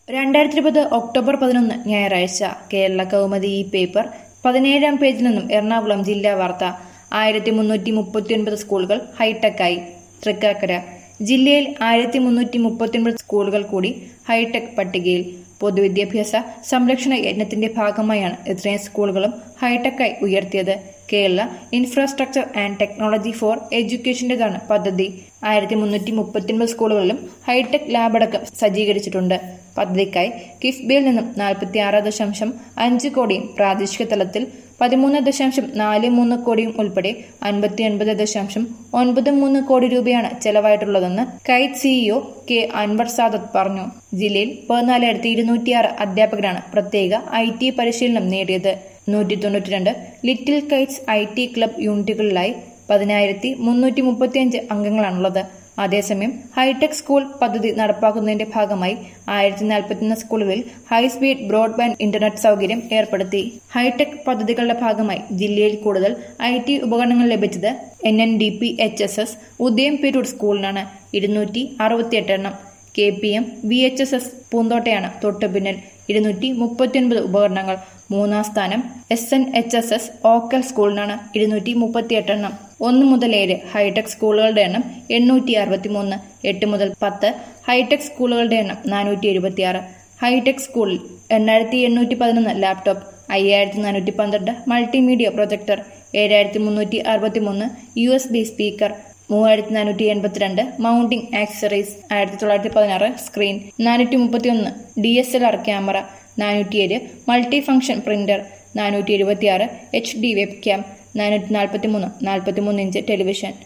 രണ്ടായിരത്തി ഇരുപത് ഒക്ടോബർ പതിനൊന്ന് ഞായറാഴ്ച കേരള കൗമുദി ഈ പേപ്പർ പതിനേഴാം പേജിൽ നിന്നും എറണാകുളം ജില്ലാ വാർത്ത ആയിരത്തി മുന്നൂറ്റി മുപ്പത്തിയൊൻപത് സ്കൂളുകൾ ഹൈടെക്കായി തൃക്കാക്കര ജില്ലയിൽ ആയിരത്തി മുന്നൂറ്റി മുപ്പത്തിയൊൻപത് സ്കൂളുകൾ കൂടി ഹൈടെക് പട്ടികയിൽ പൊതുവിദ്യാഭ്യാസ സംരക്ഷണ യജ്ഞത്തിന്റെ ഭാഗമായാണ് ഇത്രയും സ്കൂളുകളും ഹൈടെക്കായി ഉയർത്തിയത് Kerala infrastructure and technology for എഡ്യൂക്കേഷന്റേതാണ് പദ്ധതി ആയിരത്തി മുന്നൂറ്റി മുപ്പത്തിയൊൻപത് സ്കൂളുകളിലും ഹൈടെക് ലാബടക്കം സജ്ജീകരിച്ചിട്ടുണ്ട് പദ്ധതിക്കായി കിഫ്ബിയിൽ നിന്നും നാൽപ്പത്തി ആറ് ദശാംശം അഞ്ച് കോടിയും പ്രാദേശിക തലത്തിൽ പതിമൂന്ന് ദശാംശം നാല് മൂന്ന് കോടിയും ഉൾപ്പെടെ അൻപത്തി ഒൻപത് ദശാംശം ഒൻപത് മൂന്ന് കോടി രൂപയാണ് ചെലവായിട്ടുള്ളതെന്ന് KITE CEO K Anvar Sadath പറഞ്ഞു ജില്ലയിൽ പതിനാലായിരത്തി ഇരുന്നൂറ്റിയാറ് അധ്യാപകരാണ് പ്രത്യേക ഐ ടി പരിശീലനം നേടിയത് നൂറ്റി തൊണ്ണൂറ്റിരണ്ട് little kites I T club യൂണിറ്റുകളിലായി പതിനായിരത്തി മുന്നൂറ്റി മുപ്പത്തിയഞ്ച് അംഗങ്ങളാണുള്ളത് അതേസമയം ഹൈടെക് സ്കൂൾ പദ്ധതി നടപ്പാക്കുന്നതിന്റെ ഭാഗമായി ആയിരത്തി നാൽപ്പത്തിയൊന്ന് സ്കൂളുകളിൽ ഹൈസ്പീഡ് ബ്രോഡ്ബാൻഡ് ഇന്റർനെറ്റ് സൗകര്യം ഏർപ്പെടുത്തി ഹൈടെക് പദ്ധതികളുടെ ഭാഗമായി ജില്ലയിൽ കൂടുതൽ ഐ ടി ഉപകരണങ്ങൾ ലഭിച്ചത് N N D P H S S Udayamperoor സ്കൂളിനാണ് ഇരുന്നൂറ്റി അറുപത്തിയെട്ട് എണ്ണം K P M V H S S പൂന്തോട്ടയാണ് തൊട്ടു പിന്നിൽ ഇരുന്നൂറ്റി മുപ്പത്തിയൊൻപത് ഉപകരണങ്ങൾ മൂന്നാം സ്ഥാനം S N H S S Okkal സ്കൂളിനാണ് ഇരുന്നൂറ്റി മുപ്പത്തിയെട്ട് എണ്ണം ഒന്ന് മുതൽ ഏഴ് ഹൈടെക് സ്കൂളുകളുടെ എണ്ണം എണ്ണൂറ്റി അറുപത്തി മൂന്ന് എട്ട് മുതൽ പത്ത് ഹൈടെക് സ്കൂളുകളുടെ എണ്ണം നാനൂറ്റി എഴുപത്തിയാറ് ഹൈടെക് സ്കൂളിൽ എണ്ണായിരത്തി എണ്ണൂറ്റി പതിനൊന്ന് ലാപ്ടോപ്പ് അയ്യായിരത്തി നാനൂറ്റി പന്ത്രണ്ട് മൾട്ടിമീഡിയ പ്രൊജക്ടർ ഏഴായിരത്തി മുന്നൂറ്റി അറുപത്തി മൂന്ന് യു എസ് ബി സ്പീക്കർ മൂവായിരത്തി നാനൂറ്റി എൺപത്തിരണ്ട് മൗണ്ടിംഗ് ആക്സറീസ് ആയിരത്തി തൊള്ളായിരത്തി പതിനാറ് സ്ക്രീൻ നാനൂറ്റി മുപ്പത്തിയൊന്ന് D S L R camera നാനൂറ്റിയേഴ് മൾട്ടി ഫംഗ്ഷൻ പ്രിന്റർ നാനൂറ്റി എഴുപത്തിയാറ് എച്ച് ഡി വെബ് ക്യാം നാനൂറ്റി നാൽപ്പത്തി മൂന്ന് നാൽപ്പത്തി മൂന്ന് ഇഞ്ച് ടെലിവിഷൻ